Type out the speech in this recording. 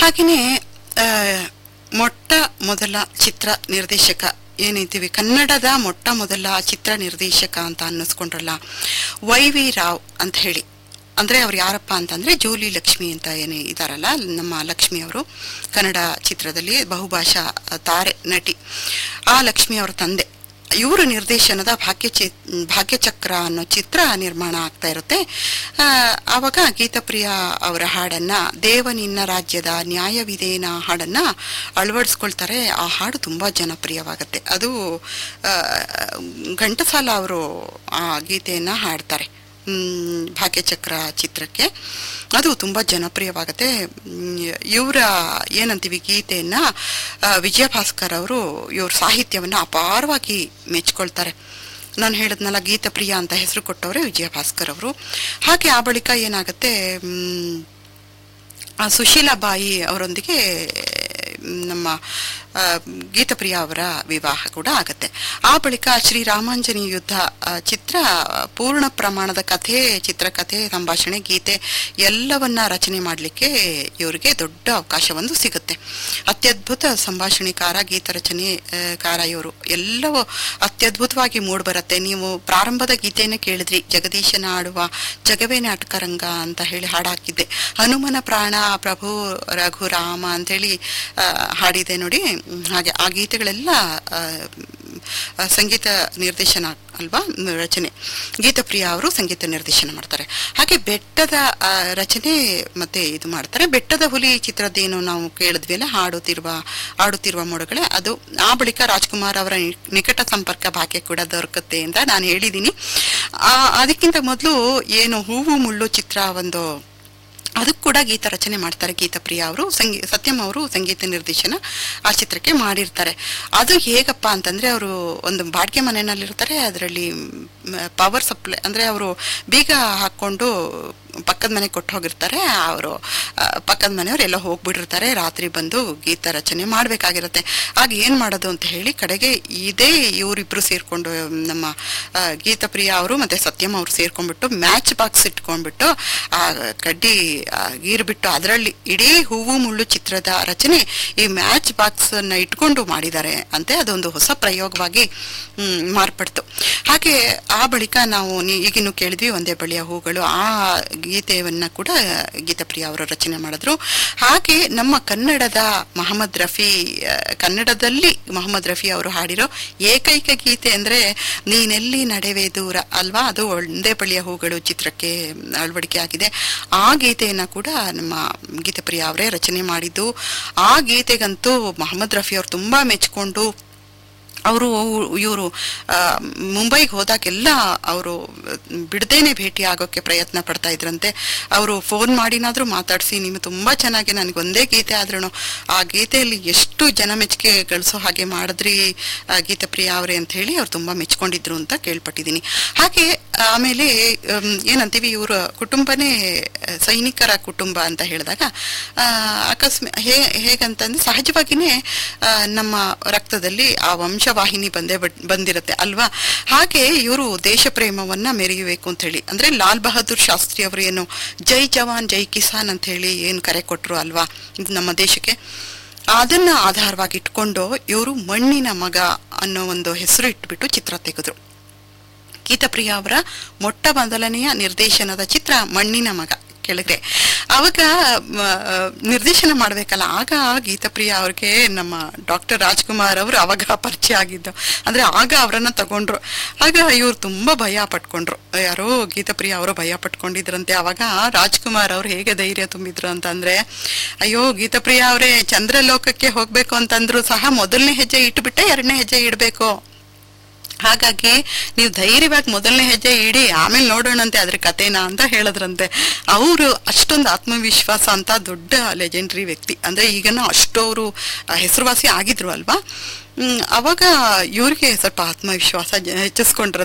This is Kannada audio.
ಹಾಗೆಯೇ ಆ, ಮೊಟ್ಟ ಮೊದಲ ಚಿತ್ರ ನಿರ್ದೇಶಕ ಏನೈತೀವಿ ಕನ್ನಡದ ಮೊಟ್ಟ ಮೊದಲ ಚಿತ್ರ ನಿರ್ದೇಶಕ ಅಂತ ಅನ್ನಿಸ್ಕೊಂಡ್ರಲ್ಲ ವೈ ವಿ ರಾವ್ ಅಂತ ಹೇಳಿ ಅಂದ್ರೆ ಅವ್ರು ಯಾರಪ್ಪ ಅಂತಂದ್ರೆ ಜೂಲಿ ಲಕ್ಷ್ಮಿ ಅಂತ ಏನೇ ಇದಾರಲ್ಲ ನಮ್ಮ ಲಕ್ಷ್ಮಿ ಅವರು ಕನ್ನಡ ಚಿತ್ರದಲ್ಲಿ ಬಹುಭಾಷಾ ತಾರೆ ನಟಿ ಆ ಲಕ್ಷ್ಮಿ ಅವರ ತಂದೆ ಇವರು ನಿರ್ದೇಶನದ ಭಾಗ್ಯ ಚಿ ಭಾಗ್ಯಚಕ್ರ ಅನ್ನೋ ಚಿತ್ರ ನಿರ್ಮಾಣ ಆಗ್ತಾ ಇರುತ್ತೆ ಆ, ಆವಾಗ ಗೀತಪ್ರಿಯ ಅವರ ಹಾಡನ್ನ ದೇವನಿನ್ನ ರಾಜ್ಯದ ನ್ಯಾಯವಿದೇನ ಹಾಡನ್ನ ಅಳವಡಿಸ್ಕೊಳ್ತಾರೆ ಆ ಹಾಡು ತುಂಬಾ ಜನಪ್ರಿಯವಾಗುತ್ತೆ ಅದು ಆ, ಘಂಟಸಾಲ ಅವರು ಆ ಗೀತೆಯನ್ನ ಹಾಡ್ತಾರೆ ಮ್, ಭಾಗ್ಯಚಕ್ರ ಚಿತ್ರಕ್ಕೆ ಅದು ತುಂಬ ಜನಪ್ರಿಯವಾಗುತ್ತೆ ಇವರ ಏನಂತೀವಿ ಗೀತೆಯನ್ನ ಆ, ವಿಜಯ ಭಾಸ್ಕರ್ ಅವರು ಇವ್ರ ಸಾಹಿತ್ಯವನ್ನು ಅಪಾರವಾಗಿ ಮೆಚ್ಕೊಳ್ತಾರೆ ನಾನು ಹೇಳಿದ್ನಲ್ಲ ಗೀತಪ್ರಿಯ ಅಂತ ಹೆಸರು ಕೊಟ್ಟವರೇ ವಿಜಯ ಭಾಸ್ಕರ್ ಅವರು ಹಾಗೆ ಆ ಬಳಿಕ ಏನಾಗುತ್ತೆ ಮ್, ಆ ಸುಶೀಲಾ ಬಾಯಿ ಅವರೊಂದಿಗೆ ಮ್, ನಮ್ಮ ಆ, ಗೀತಪ್ರಿಯ ಅವರ ವಿವಾಹ ಕೂಡ ಆಗತ್ತೆ ಆ ಬಳಿಕ ಶ್ರೀ ರಾಮಾಂಜನಿ ಯುದ್ಧ ಆ, ಚಿತ್ರ ಪೂರ್ಣ ಪ್ರಮಾಣದ ಕಥೆ ಚಿತ್ರಕಥೆ ಸಂಭಾಷಣೆ ಗೀತೆ ಎಲ್ಲವನ್ನ ರಚನೆ ಮಾಡಲಿಕ್ಕೆ ಇವರಿಗೆ ದೊಡ್ಡ ಅವಕಾಶ ಒಂದು ಸಿಗುತ್ತೆ ಅತ್ಯದ್ಭುತ ಸಂಭಾಷಣೆಕಾರ ಗೀತ ರಚನೆ ಆ, ಕಾರ ಇವರು ಎಲ್ಲವೂ ಅತ್ಯದ್ಭುತವಾಗಿ ಮೂಡ್ಬರತ್ತೆ ನೀವು ಪ್ರಾರಂಭದ ಗೀತೆಯನ್ನ ಕೇಳಿದ್ರಿ ಜಗದೀಶನ ಆಡುವ ಜಗವೇ ನಾಟಕರಂಗ ಅಂತ ಹೇಳಿ ಹಾಡು ಹಾಕಿದ್ದೆ ಹನುಮನ ಪ್ರಾಣ ಪ್ರಭು ರಘುರಾಮ ಅಂತೇಳಿ ಆ, ಹಾಡಿದೆ ನೋಡಿ ಹ್ಮ್, ಹಾಗೆ ಆ ಗೀತೆಗಳೆಲ್ಲ ಆ, ಆ, ಸಂಗೀತ ನಿರ್ದೇಶನ ಅಲ್ವಾ ಮ್, ರಚನೆ ಗೀತಪ್ರಿಯ ಅವರು ಸಂಗೀತ ನಿರ್ದೇಶನ ಮಾಡ್ತಾರೆ ಹಾಗೆ ಬೆಟ್ಟದ ಆ, ರಚನೆ ಮತ್ತೆ ಇದು ಮಾಡ್ತಾರೆ ಬೆಟ್ಟದ ಹುಲಿ ಚಿತ್ರದ್ದೇನು ನಾವು ಕೇಳಿದ್ವಿ ಅಲ್ಲ ಹಾಡುತ್ತಿರುವ ಆಡುತ್ತಿರುವ ಮೋಡಗಳೇ ಅದು ಆ ಬಳಿಕ ರಾಜ್ಕುಮಾರ್ ಅವರ ನಿ- ನಿಕಟ ಸಂಪರ್ಕ ಭಾಗ್ಯ ಕೂಡ ದೊರಕುತ್ತೆ ಅಂತ ನಾನು ಹೇಳಿದ್ದೀನಿ ಆ, ಅದಕ್ಕಿಂತ ಮೊದಲು ಏನು ಹೂವು ಮುಳ್ಳು ಚಿತ್ರ ಒಂದು ಅದಕ್ಕೆ ಕೂಡ ಗೀತ ರಚನೆ ಮಾಡ್ತಾರೆ ಗೀತಪ್ರಿಯ ಅವರು ಸಂಗೀ ಸತ್ಯಂ ಅವರು ಸಂಗೀತ ನಿರ್ದೇಶನ ಆ ಚಿತ್ರಕ್ಕೆ ಮಾಡಿರ್ತಾರೆ ಅದು ಹೇಗಪ್ಪ ಅಂತಂದ್ರೆ ಅವರು ಒಂದು ಬಾಡಿಗೆ ಮನೆಯಲ್ಲಿರ್ತಾರೆ ಅದರಲ್ಲಿ ಪವರ್ ಸಪ್ಲೈ ಅಂದ್ರೆ ಅವರು ಬೀಗ ಹಾಕೊಂಡು ಪಕ್ಕದ ಮನೆ ಕೊಟ್ಟು ಹೋಗಿರ್ತಾರೆ ಅವರು ಪಕ್ಕದ ಮನೆಯವ್ರು ಎಲ್ಲ ಹೋಗ್ಬಿಟ್ಟಿರ್ತಾರೆ ರಾತ್ರಿ ಬಂದು ಗೀತ ರಚನೆ ಮಾಡ್ಬೇಕಾಗಿರುತ್ತೆ ಆಗ ಏನ್ ಮಾಡೋದು ಅಂತ ಹೇಳಿ ಕಡೆಗೆ ಇದೇ ಇವರಿಬ್ರು ಸೇರ್ಕೊಂಡು ನಮ್ಮ ಆ, ಗೀತಪ್ರಿಯ ಅವರು ಮತ್ತೆ ಸತ್ಯಂ ಅವರು ಸೇರ್ಕೊಂಡ್ಬಿಟ್ಟು ಮ್ಯಾಚ್ ಬಾಕ್ಸ್ ಇಟ್ಕೊಂಡ್ಬಿಟ್ಟು ಆ ಕಡ್ಡಿ ಆ, ಗೀರ್ಬಿಟ್ಟು ಅದರಲ್ಲಿ ಇಡೀ ಹೂವು ಮುಳ್ಳು ಚಿತ್ರದ ರಚನೆ ಈ ಮ್ಯಾಚ್ ಬಾಕ್ಸ್ ಅನ್ನ ಇಟ್ಕೊಂಡು ಮಾಡಿದ್ದಾರೆ ಅಂತೆ ಅದೊಂದು ಹೊಸ ಪ್ರಯೋಗವಾಗಿ ಹ್ಮ್, ಮಾರ್ಪಡ್ತು ಹಾಗೆ ಆ ಬಳಿಕ ನಾವು ನೀ- ಈಗಿನ್ನು ಕೇಳಿದ್ವಿ ಒಂದೇ ಬಳಿಯ ಹೂಗಳು ಆ ಗೀತೆಯನ್ನ ಕೂಡ ಗೀತಪ್ರಿಯ ಅವರು ರಚನೆ ಮಾಡಿದ್ರು ಹಾಗೆ ನಮ್ಮ ಕನ್ನಡದ ಮಹಮ್ಮದ್ ರಫಿ ಆ, ಕನ್ನಡದಲ್ಲಿ ಮೊಹಮ್ಮದ್ ರಫಿ ಅವರು ಹಾಡಿರೋ ಏಕೈಕ ಗೀತೆ ಅಂದ್ರೆ ನೀನೆಲ್ಲಿ ನಡೆವೆ ದೂರ ಅಲ್ವಾ ಅದು ಒಂದೇ ಬಳಿಯ ಹೂಗಳು ಚಿತ್ರಕ್ಕೆ ಅಳವಡಿಕೆ ಆಗಿದೆ ಆ ಗೀತೆಯನ್ನ ಕೂಡ ನಮ್ಮ ಗೀತಪ್ರಿಯ ಅವರೇ ರಚನೆ ಮಾಡಿದ್ದು ಆ ಗೀತೆಗಂತೂ ಮೊಹಮ್ಮದ್ ರಫಿ ಅವರು ತುಂಬಾ ಮೆಚ್ಕೊಂಡು ಅವರು ಇವರು ಮುಂಬೈಗೆ ಹೋದಾಗೆಲ್ಲ ಅವರು ಬಿಡದೇನೆ ಭೇಟಿ ಆಗೋಕ್ಕೆ ಪ್ರಯತ್ನ ಪಡ್ತಾ ಇದ್ರಂತೆ ಅವರು ಫೋನ್ ಮಾಡಿನಾದ್ರೂ ಮಾತಾಡಿಸಿ ನೀವು ತುಂಬಾ ಚೆನ್ನಾಗಿ ನನಗೆ ಒಂದೇ ಗೀತೆ ಆದ್ರೂ ಆ ಗೀತೆಯಲ್ಲಿ ಎಷ್ಟು ಜನ ಮೆಚ್ಚುಗೆ ಗಳಿಸೋ ಹಾಗೆ ಮಾಡಿದ್ರಿ ಆ, ಗೀತಪ್ರಿಯ ಅವರೇ ಅಂತ ಹೇಳಿ ಅವ್ರು ತುಂಬಾ ಮೆಚ್ಕೊಂಡಿದ್ರು ಅಂತ ಕೇಳ್ಪಟ್ಟಿದ್ದೀನಿ ಹಾಗೆ ಆಮೇಲೆ ಅಮ್, ಏನಂತೀವಿ ಇವರ ಕುಟುಂಬನೇ ಆ, ಸೈನಿಕರ ಕುಟುಂಬ ಅಂತ ಹೇಳಿದಾಗ ಆ, ಅಕಸ್ಮ ಹೇ ಹೇಗಂತಂದ್ರೆ ಸಹಜವಾಗಿನೇ ಆ, ನಮ್ಮ ರಕ್ತದಲ್ಲಿ ಆ ವಂಶವಾಹಿನಿ ಬಂದೇ ಬಟ್- ಬಂದಿರುತ್ತೆ ಅಲ್ವಾ ಹಾಗೆ ಇವರು ದೇಶ ಪ್ರೇಮವನ್ನ ಮೆರೆಯಬೇಕು ಅಂತ ಹೇಳಿ ಅಂದ್ರೆ ಲಾಲ್ ಬಹದ್ದೂರ್ ಶಾಸ್ತ್ರಿ ಅವರು ಏನು ಜೈ ಜವಾನ್ ಜೈ ಕಿಸಾನ್ ಅಂತ ಹೇಳಿ ಏನು ಕರೆ ಕೊಟ್ರು ಅಲ್ವಾ ಇದು ನಮ್ಮ ದೇಶಕ್ಕೆ ಅದನ್ನ ಆಧಾರವಾಗಿ ಇಟ್ಕೊಂಡು ಇವರು ಮಣ್ಣಿನ ಮಗ ಅನ್ನೋ ಒಂದು ಹೆಸರು ಇಟ್ಬಿಟ್ಟು ಚಿತ್ರ ತೆಗೆದ್ರು ಗೀತಪ್ರಿಯ ಅವರ ಮೊಟ್ಟ ಮೊದಲನೆಯ ನಿರ್ದೇಶನದ ಚಿತ್ರ ಮಣ್ಣಿನ ಮಗ ಕೆಳಗೆ ಅವಾಗ ಮ, ನಿರ್ದೇಶನ ಮಾಡ್ಬೇಕಲ್ಲ ಆಗ ಗೀತಪ್ರಿಯ ಅವ್ರಿಗೆ ನಮ್ಮ ಡಾಕ್ಟರ್ ರಾಜ್ಕುಮಾರ್ ಅವರು ಅವಾಗ ಪರಿಚಯ ಆಗಿದ್ದು ಅಂದ್ರೆ ಆಗ ಅವರನ್ನ ತಗೊಂಡ್ರು ಆಗ ಇವ್ರು ತುಂಬಾ ಭಯ ಪಟ್ಕೊಂಡ್ರು ಯಾರೋ ಗೀತಪ್ರಿಯ ಅವರು ಭಯ ಪಟ್ಕೊಂಡಿದ್ರಂತೆ ಅವಾಗ ರಾಜ್ಕುಮಾರ್ ಅವ್ರು ಹೇಗೆ ಧೈರ್ಯ ತುಂಬಿದ್ರು ಅಂತಂದ್ರೆ ಅಯ್ಯೋ ಗೀತಪ್ರಿಯ ಅವರೇ ಚಂದ್ರಲೋಕಕ್ಕೆ ಹೋಗ್ಬೇಕು ಅಂತಂದ್ರು ಸಹ ಮೊದಲನೇ ಹೆಜ್ಜೆ ಇಟ್ಬಿಟ್ಟೆ ಎರಡನೇ ಹೆಜ್ಜೆ ಇಡ್ಬೇಕು ಹಾಗಾಗಿ ನೀವು ಧೈರ್ಯವಾಗಿ ಮೊದಲನೇ ಹೆಜ್ಜೆ ಇಡಿ ಆಮೇಲೆ ನೋಡೋಣಂತೆ ಅದ್ರ ಕಥೆನಾ ಅಂತ ಹೇಳಿದ್ರಂತೆ ಅವರು ಅಷ್ಟೊಂದು ಆತ್ಮವಿಶ್ವಾಸ ಅಂತ ದೊಡ್ಡ ಲೆಜೆಂಡ್ರಿ ವ್ಯಕ್ತಿ ಅಂದ್ರೆ ಈಗನ ಅಷ್ಟು ಅವರು ಹೆಸರುವಾಸಿ ಆಗಿದ್ರು ಅಲ್ವಾ ಹ್ಮ್, ಅವಾಗ ಇವ್ರಿಗೆ ಸ್ವಲ್ಪ ಆತ್ಮವಿಶ್ವಾಸ ಜ- ಹೆಚ್ಚಿಸ್ಕೊಂಡ್ರ